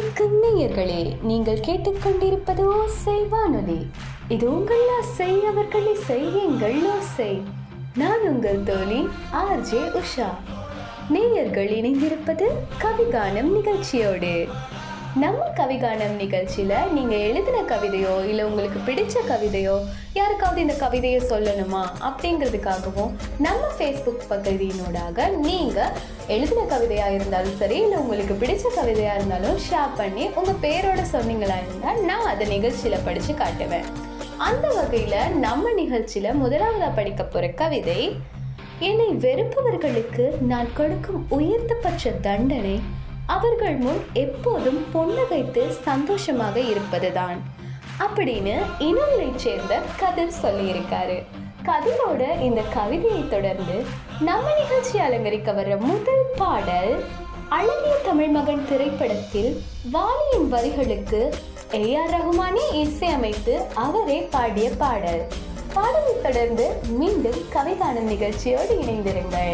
வணக்கம் நேயர்களே நீங்கள் கேட்டுக்கொண்டிருப்பது ஓசை வானொலி இது உங்கள் ஆசை அவர்களை செய்யுங்கள் ஓசை நான் உங்கள் தோழி ஆர்ஜே உஷா நேயர்கள் இணைந்திருப்பது கவிகானம் நிகழ்ச்சியோடு நம்ம கவிகானம் நிகழ்ச்சியில நீங்க எழுதின கவிதையோ இல்ல உங்களுக்கு பிடிச்ச கவிதையோ யாருக்காவது இந்த கவிதையை சொல்லணுமா அப்படிங்கிறதுக்காகவும் நம்ம ஃபேஸ்புக் பகுதியினூடாக நீங்க எழுதின கவிதையா இருந்தாலும் சரி இல்ல உங்களுக்கு பிடிச்ச கவிதையா இருந்தாலும் ஷேர் பண்ணி உங்க பேரோட சொன்னீங்களா இருந்தா நான் அதை நிகழ்ச்சியில படிச்சு காட்டுவேன் அந்த வகையில நம்ம நிகழ்ச்சியில முதலாவதா படிக்க போற கவிதை என்னை வெறுப்பவர்களுக்கு நான் கொடுக்கும் உயர்ந்தபட்ச தண்டனை அவர்கள் முன் எப்போதும் புன்னகைத்து சந்தோஷமாக இருப்பதுதான் அப்படின்னு இனூரைச் சேர்ந்த கதிர் சொல்லியிருக்காரு கதிரோட இந்த கவிதையை தொடர்ந்து நம்ம நிகழ்ச்சி அலங்கரிக்க வர்ற முதல் பாடல் அழகிய தமிழ் மகன் திரைப்படத்தில் வாலியின் வரிகளுக்கு ஏ ஆர் ரகுமானே இசையமைத்து அவரே பாடிய பாடல் பாடலை தொடர்ந்து மீண்டும் கவிதானம் நிகழ்ச்சியோடு இணைந்திருங்கள்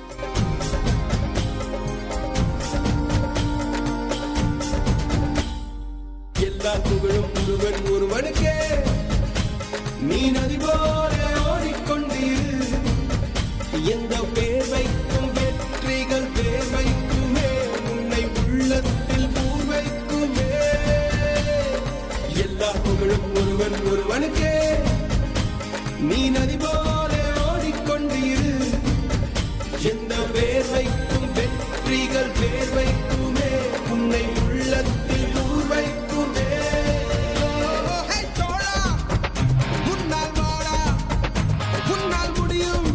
எல்லா புகழும் ஒருவன் ஒருவனுக்கே நீ நதி போல ஓடிக்கொண்டீரு எந்த பேர் வைக்கும் வெற்றிகள் பேர் வைக்குமே உன்னை உள்ளத்தில் ஊர் வைக்குமே எல்லா புகழும் ஒருவன் ஒருவனுக்கே நீ நதி போல ஓடிக்கொண்டீரு எந்த பேர் வைக்கும் வெற்றிகள் பேர் வைக்குமே உன்னை உள்ளத்தில் ஊர் வைக்குமே ஹே தோழா உன்னால் வாழா உன்னால் முடியும்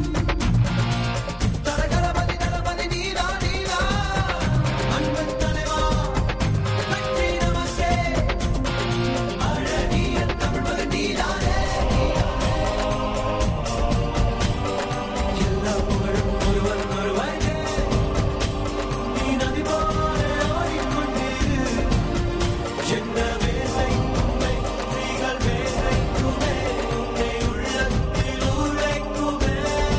தரகரபதி தளபதி நீரா நீரா அன்பன் தலைவா வெற்றி நமக்கே அழகிய தமிழ் மகன் நீதானே எல்லா புகழும் ஒருவன் ஒருவனுக்கே நீ நதி போல ஓடிக்கொண்டீரு என்ன வேலை உன்னை ஸ்ரீகள் வேலை குமே உன்னை உள்ளத்தில் உரைக்குமே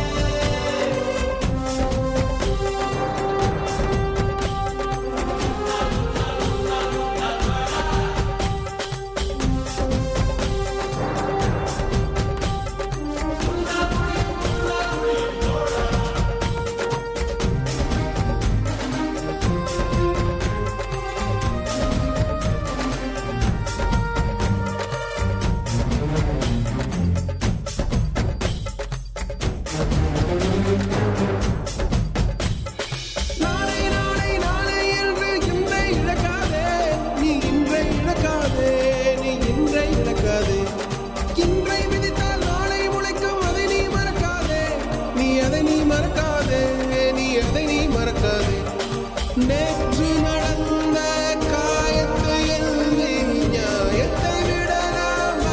நாளை நாளை நாளை என்று இன்றை இழக்காதே நீ இன்றை இழக்காதே நீ இன்றை இழக்காதே இன்றை விதித்தால் நாளை முளைக்கும் அதை நீ மறக்காதே நீ அதை நீ மறக்காதே நீ அதை நீ மறக்காதே நேற்று நடந்த காயத்தை எண்ணி நியாயத்தை விடலாமா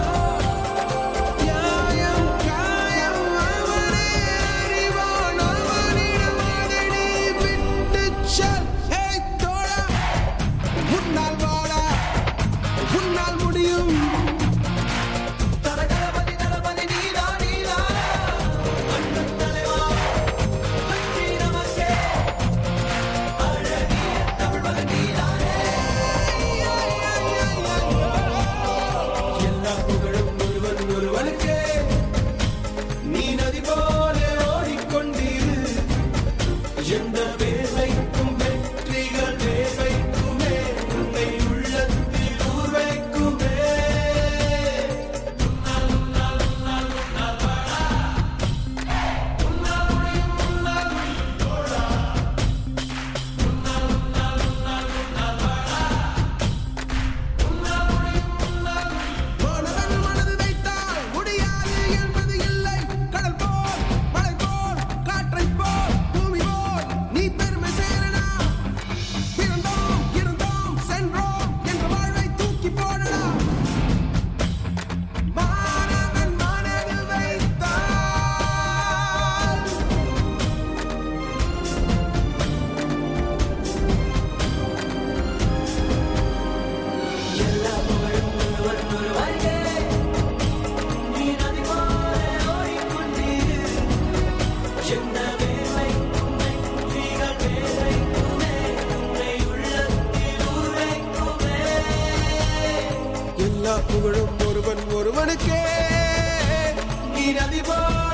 நியாயம் காயம் அவனே அறிவான் அவனிடம் அதை நீ விட்டுச் செல். ஏய் தோழா, உன்னால் வாழா, உன்னால் முடியும் தரகரபதி தளபதி நீதா நீதா அண்ணன் தலைவா வெற்றி நமக்கே அழகிய தமிழ் மகன் நீதானே எல்லா புகழும் ஒருவன் ஒருவனுக்கே நீ நதி போல ஓடிக்கொண்டீரு எந்த பேர் வைக்கும் வெற்றிகள் பேர் வைக்குமே உன்னை உள்ளத்தில் ஊர் வைக்குமே மாணவன் மனது வைத்தால் முடியாது என்பது இல்லை கடல் போல் மலை போல் காற்றை போல் பூமி போல் நீ பெருமை சேர புகழும் ஒருவன் ஒருவனுக்கே நீ நதி போல்